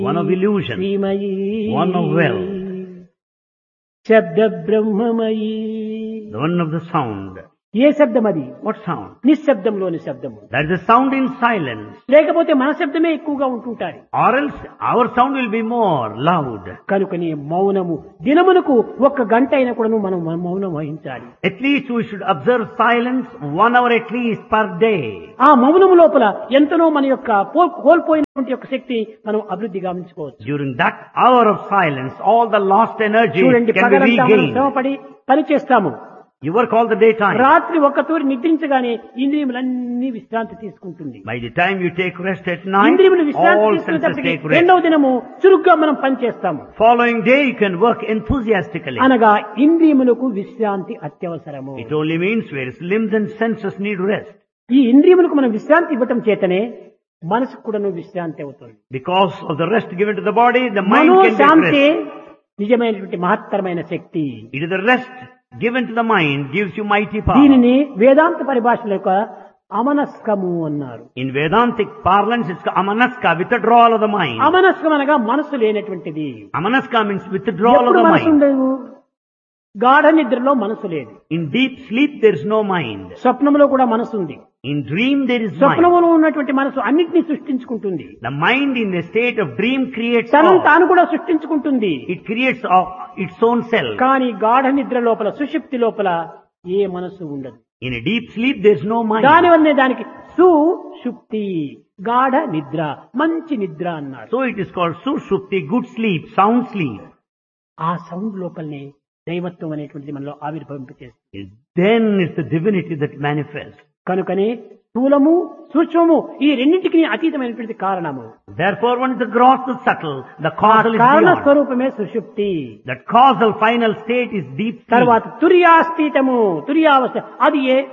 one of illusion, శ్రీమయీ one of wealth, శబ్ద బ్రహ్మమయీ the one of the sound. ఏ శబ్దం అది What sound? నిశ్శబ్దంలోని శబ్దము That is the sound in silence. లేకపోతే మన శబ్దమే ఎక్కువగా ఉంటుంటారు Or else our sound will be more loud. కనుకని మౌనము దినమునకు ఒక్క గంట అయినా కూడా మనం మౌనం వహించాలి At least we should observe silence one hour at least per day. ఆ మౌనము లోపల ఎంతనో మన యొక్క పో- కోల్పోయినటువంటి యొక్క శక్తి మనం అభివృద్ధి గమనించుకోవచ్చు During that hour of silence, all the lost energy చూడండి can be పగలంతా మనం regained. శ్రమపడి పని చేస్తాము You work all the daytime. రాత్రి ఒక్క తూరి నిద్రించగానే ఇంద్రియములన్నీ విశ్రాంతి తీసుకుంటుంది By the time you take rest at night, ఇంద్రియములు విశ్రాంతి all senses తీసుకునేటప్పటికి take rest. రెండవ దినము చురుగ్గా మనం పని చేస్తాము Following day, you can work enthusiastically. అనగా ఇంద్రియములకు విశ్రాంతి అత్యవసరము It only means whereas limbs and senses need rest. ఈ ఇంద్రియములకు మనం విశ్రాంతి ఇవ్వటం చేతనే మనసుకు కూడాను విశ్రాంతి అవుతుంది Because of the rest given to the body, the mind can get మనోశాంతి rest. నిజమైనటువంటి మహత్తరమైన శక్తి It is the rest given to the mind gives you mighty power. దీనిని వేదాంత పరిభాషలో యొక్క అమనస్కము అన్నారు In Vedantic parlance, it's amanaska, withdrawal of the mind. అమనస్కం అనగా మనసు లేనటువంటిది Amanaska means withdrawal of ఎప్పుడు the మనసు mind. ఉండదు గాఢ నిద్రలో మనసు లేదు In deep sleep, there is no mind. స్వప్నంలో కూడా మనసు ఉంది In dream, there is mind. స్వప్నంలో ఉన్నటువంటి మనసు అన్నిటినీ సృష్టించుకుంటుంది The mind in a state of dream creates తనను all. తాను కూడా సృష్టించుకుంటుంది It creates all, its own self. కానీ గాఢ నిద్ర లోపల సుషుప్తి లోపల ఏ మనసు ఉండదు In a deep sleep, there is no mind. దానివల్లనే దానికి సుషుప్తి గాఢ నిద్ర మంచి నిద్ర అన్నారు So it is called sushupti, good sleep, sound sleep. ఆ సౌండ్ లోపలనే దైవత్వం అనేటువంటిది మనలో ఆవిర్భవింపచేస్తుంది Then it's the divinity that manifests. కనుకనే స్థూలము సూక్ష్మము ఈ రెండింటికి అతీతమైనటువంటి కారణము Therefore, one is the gross, the subtle, the ఆ causal is కారణ beyond. స్వరూపమే సుషుప్తి That causal final state is deep sleep. తర్వాత తుర్యాస్థితము తుర్యావస్థ అది ఏ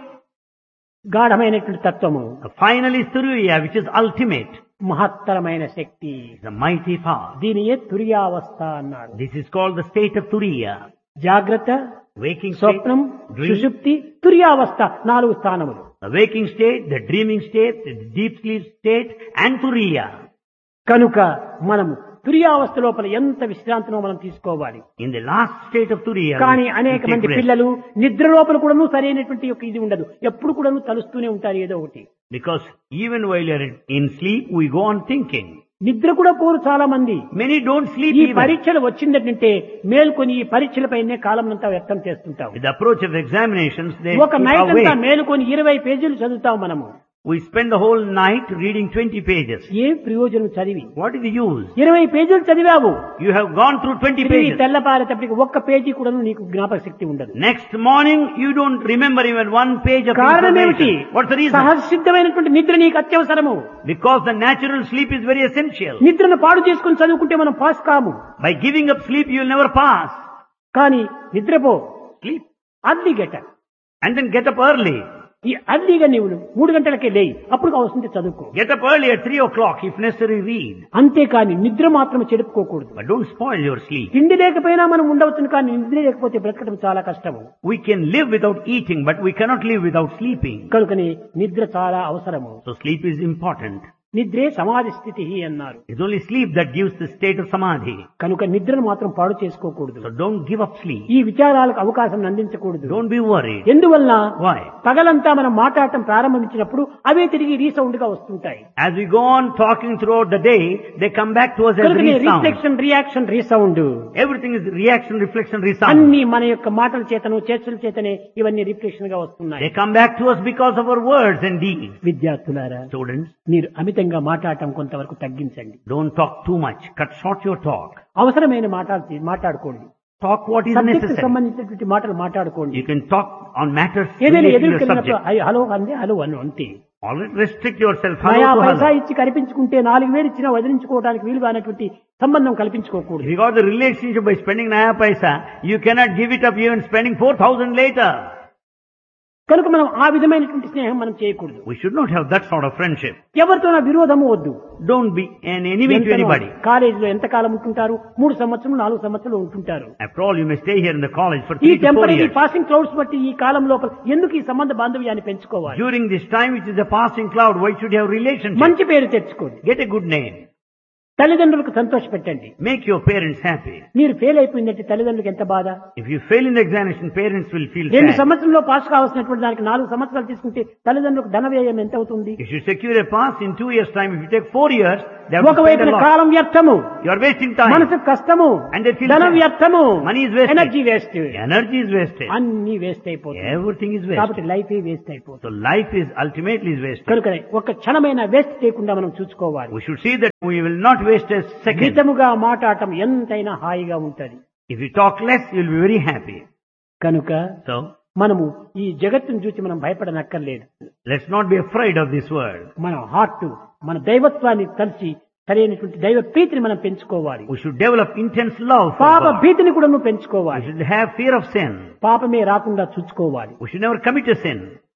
గాఢమైనటువంటి తత్వము The final is Turiya, which is ultimate. మహత్తరమైన శక్తి The mighty power. దీనియే తుర్యావస్థ అన్నారు This is called the state of Turiya. జాగ్రత్త Waking state, స్వప్నం dream, సుషుప్తి తుర్యావస్థ నాలుగు స్థానములు the waking state, the dreaming state, the deep sleep state, and Turiya. కనుక మనము తుర్యావస్థ లోపల ఎంత విశ్రాంతినో మనం తీసుకోవాలి In the last state of Turiya, కానీ we అనేక take మంది rest. పిల్లలు నిద్ర లోపల కూడాను సరైనటువంటి యొక్క ఇది ఉండదు ఎప్పుడు కూడాను తలుస్తూనే ఉంటారు ఏదో ఒకటి Because even while you're in sleep, we go on thinking. నిద్ర కూడా పోరు చాలా మంది Many don't sleep ఈ even. పరీక్షలు వచ్చిందంటే మేల్కొని ఈ పరీక్షలపైనే కాలం అంతా వ్యర్థం చేస్తుంటాం With the approach of examinations, they ఒక keep నైట్ అంతా awake. మేలుకొని ఇరవై పేజీలు చదువుతాం మనము We spend the whole night reading 20 pages. ఏం ప్రయోజనం చదివి What is the use? ఇరవై పేజీలు చదివావు You have gone through 20 తిరిగి pages. తెల్లపారేటప్పటికి ఒక్క పేజీ కూడా నీకు జ్ఞాపక శక్తి ఉండదు Next morning, you don't remember even one page of కారణం ఏమిటి information. What's the reason? సహసిద్ధమైనటువంటి నిద్ర నీకు అత్యవసరము Because the natural sleep is very essential. నిద్రను పాడు చేసుకుని చదువుకుంటే మనం పాస్ కాము By giving up sleep, you will never pass. కానీ నిద్రపో Sleep. Early get And then get up early. ఈ అర్లీగా నీవు మూడు గంటలకే లేయి అప్పుడు అవసరం చదువుకో Get up early at 3 o'clock if necessary read. అంతేకాని నిద్ర మాత్రం చెడుపుకోకూడదు But don't spoil your sleep. తిండి లేకపోయినా మనం ఉండవచ్చును కానీ నిద్ర లేకపోతే బ్రతకడం చాలా కష్టము We can live without eating, but we cannot live without sleeping. కనుకని నిద్ర చాలా అవసరము So sleep is important. నిద్రే సమాధి స్థితి అన్నారు It's only sleep that gives the state of samadhi. కనుక నిద్రను మాత్రం పాడు చేసుకోకూడదు So don't give up sleep. ఈ విచారాలకు అవకాశం అందించకూడదు Don't be worried. ఎందువల్ల Why? పగలంతా మనం మాట్లాడటం ప్రారంభించినప్పుడు అవే తిరిగి రీసౌండ్ గా వస్తుంటాయి As we go on talking throughout the day, they come back to us as కనుక resound. Reflection reaction resound Everything is reaction, reflection, resound. అన్ని మన యొక్క మాటల చేతను చర్చల చేతనే ఇవన్నీ రిఫ్లెక్షన్ గా వస్తున్నాయి They come back to us because of our words and deeds. విద్యార్థులారా Students, మీరు అమితంగా మాట్లాడటం కొంతవరకు తగ్గించండి don't talk too much. Cut short your talk. అవసరమైన మాటలు మాట్లాడుకోండి Talk what is subject necessary. సంబంధించినటువంటి మాటలు మాట్లాడుకోండి You can talk on matters ఏదైనా related to ఎదురుకి your వెళ్ళినప్పుడు subject. అయ్య, హలో అందే హలో అను అంతే Always restrict yourself. Hello నయా to పైసా hello. ఇచ్చి కనిపించుకుంటే నాలుగు వేలు ఇచ్చినా వదిలించుకోవడానికి వీలుగా అనేటువంటి సంబంధం If కల్పించుకోకూడదు you got the relationship by spending naya paisa, you cannot give it up even spending 4,000 later. కనుక మనం ఆ విధమైనటువంటి స్నేహం మనం చేయకూడదు We should not have that sort of friendship. ఎవరితో నా విరోధము వద్దు Don't be an enemy to anybody. కాలేజీలో ఎంత కాలం ఉంటుంటారు మూడు సంవత్సరం నాలుగు సంవత్సరాలు ఉంటుంటారు After all, you may stay here in the college for ఈ three to four temporary years. Passing clouds బట్టి ఈ కాలం లోపల ఎందుకు ఈ సంబంధ బాంధవ్యాన్ని పెంచుకోవాలి During this time, which is a passing cloud, why should you have relationship? మంచి పేరు తెచ్చుకోండి Get a good name. తల్లిదండ్రులకు సంతోష పెట్టండి Make your parents happy. మీరు ఫెయిల్ అయిపోయిందంటే తల్లిదండ్రులకు ఎంత బాధ If you fail in the examination, parents will feel రెండు sad. సంవత్సరంలో పాస్ కావాల్సినటువంటి దానికి నాలుగు సంవత్సరాలు తీసుకుంటే తల్లిదండ్రులకు ధన వ్యయం ఎంత అవుతుంది If you secure a pass in two years' time, if you take four years, they have to spend ఒకవైపున a lot. కాలం వ్యర్థము You are wasting time. మనసు కష్టము And they feel ధనం sad. వ్యర్థము Money is wasted. Energy waste Energy is wasted. అన్ని waste అయిపోతుంది Everything is కాబట్టి wasted. Life waste అయిపోతుంది So life is ultimately is wasted. కనుకనే ఒక క్షణమైన వేస్ట్ చేయకుండా మనం చూసుకోవాలి We should see that we will not waste a second. మితముగా మాట్లాడటం ఎంతైనా హాయిగా ఉంటది If you talk less, you will be very happy. కనుక So, మనము ఈ జగత్తును చూసి మనం భయపడనక్కర్లేదు let's not be afraid of this world. మన హార్ట్ మన దైవత్వాన్ని కలిసి సరైనటువంటి దైవ ప్రీతిని మనం పెంచుకోవాలి We should develop intense love for పాప God. భీతిని కూడా నువ్వు We పెంచుకోవాలి should have fear of sin. పాపమే రాకుండా చూసుకోవాలి We should never commit a sin.